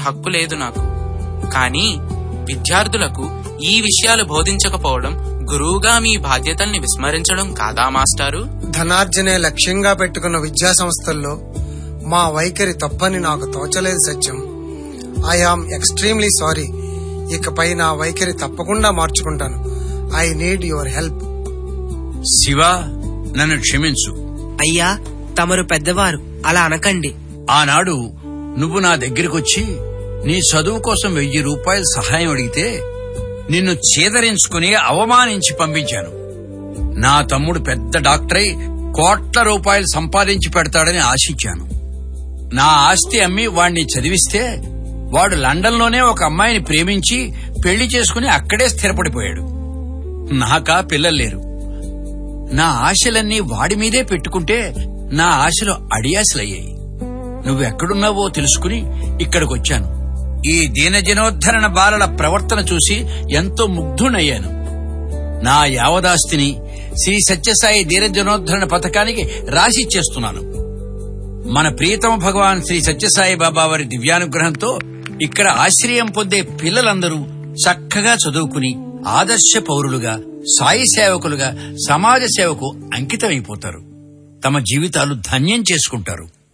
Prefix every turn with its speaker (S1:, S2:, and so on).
S1: హక్కు లేదు నాకు కానీ విద్యార్థులకు ఈ విషయాలు బోధించకపోవడం గురువుగా మీ బాధ్యతల్ని విస్మరించడం కాదా మాస్టారు
S2: ధనార్జనే లక్ష్యంగా పెట్టుకున్న విద్యా సంస్థల్లో మా వైఖరి తప్పని నాకు తోచలేదు Satyam I am extremely sorry ఇకపై నా వైఖరి తప్పకుండా మార్చుకుంటాను I need your help
S3: Shiva నన్ను క్షమించు
S4: అయ్యా తమరు పెద్దవారు అలా అనకండి
S3: ఆనాడు నువ్వు నా దగ్గరికొచ్చి నీ చదువు కోసం వెయ్యి రూపాయలు సహాయం అడిగితే నిన్ను చేదరించుకుని అవమానించి పంపించాను నా తమ్ముడు పెద్ద డాక్టరై కోట్ల రూపాయలు సంపాదించి పెడతాడని ఆశించాను నా ఆస్తి అమ్మి వాణ్ణి చదివిస్తే వాడు లండన్లోనే ఒక అమ్మాయిని ప్రేమించి పెళ్లి చేసుకుని అక్కడే స్థిరపడిపోయాడు నాకా పిల్లలు లేరు నా ఆశలన్నీ వాడి మీదే పెట్టుకుంటే నా ఆశలు అడియాసలయ్యాయి నువ్వెక్కడున్నావో తెలుసుకుని ఇక్కడికొచ్చాను ఈ దీనజనోద్ధరణ బాలల ప్రవర్తన చూసి ఎంతో ముగ్ధునయ్యాను నా యావదాస్తిని శ్రీ సత్యసాయి దీనజనోద్ధరణ పథకానికి రాసిచ్చేస్తున్నాను మన ప్రియతమ భగవాన్ శ్రీ సత్యసాయి బాబా వారి దివ్యానుగ్రహంతో ఇక్కడ ఆశ్రయం పొందే పిల్లలందరూ చక్కగా చదువుకుని ఆదర్శ పౌరులుగా సాయి సేవకులుగా సమాజ సేవకు అంకితమైపోతారు తమ జీవితాలు ధన్యం చేసుకుంటారు